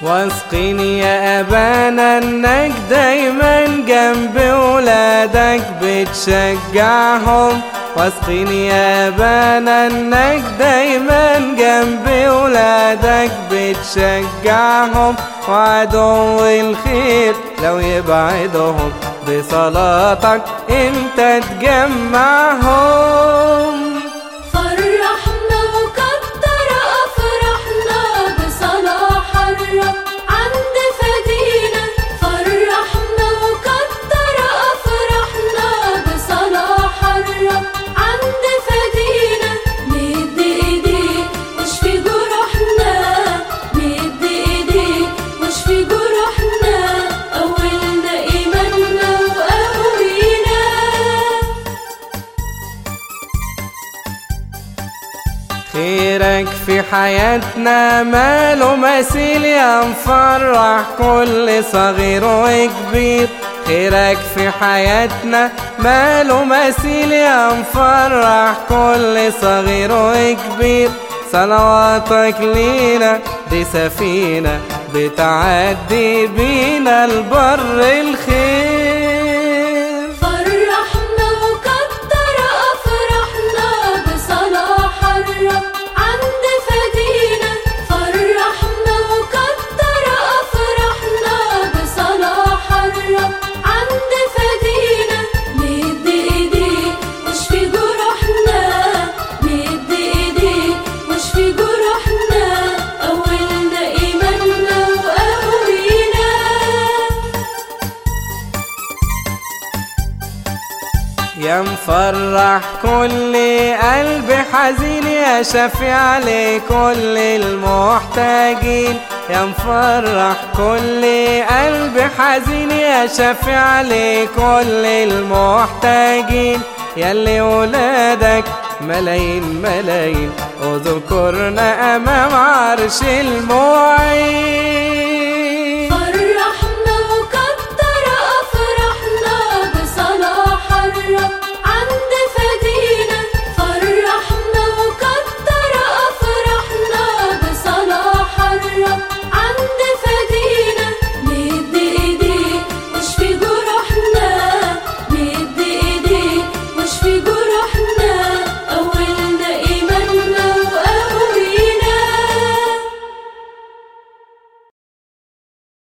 واثقين يا أبانا إنك دايما جنب ولادك بتشجعهم واثقين يا أبانا إنك دايما جنب ولادك بتشجعهم وعدو الخير لو يبعدهم بصلاتك انت تجمعهم فرحنا وكتر أفرحنا بصلاح الرب عند فدينا فرحنا وكتر أفرحنا بصلاح الرب عند فدينا مد إيديك واشفي جروحنا مد إيديك واشفي جروحنا قولنا إيماننا وقوينا خيرك في حياتنا ماله مثيل يا مفرح كل صغير وكبير خيرك في حياتنا ماله مثيل يا مفرح كل صغير وكبير صلواتك لينا دي سفينة بتعدي بينا البر الخير فرحنا وكتر أفرحنا بصلاح الرب عند فدينا فرحنا وكتر أفرحنا بصلاح الرب عند فدينا مد إيديك واشفي جروحنا مد إيديك واشفي جروحنا قولنا إيماننا وقوينا يا مفرح كل قلب حزين يا شفيع لكل المحتاجين يا مفرح كل قلب حزين يا شفيع لكل المحتاجين ياللي ولادك ملايين ملايين اذكرنا امام عرش المعين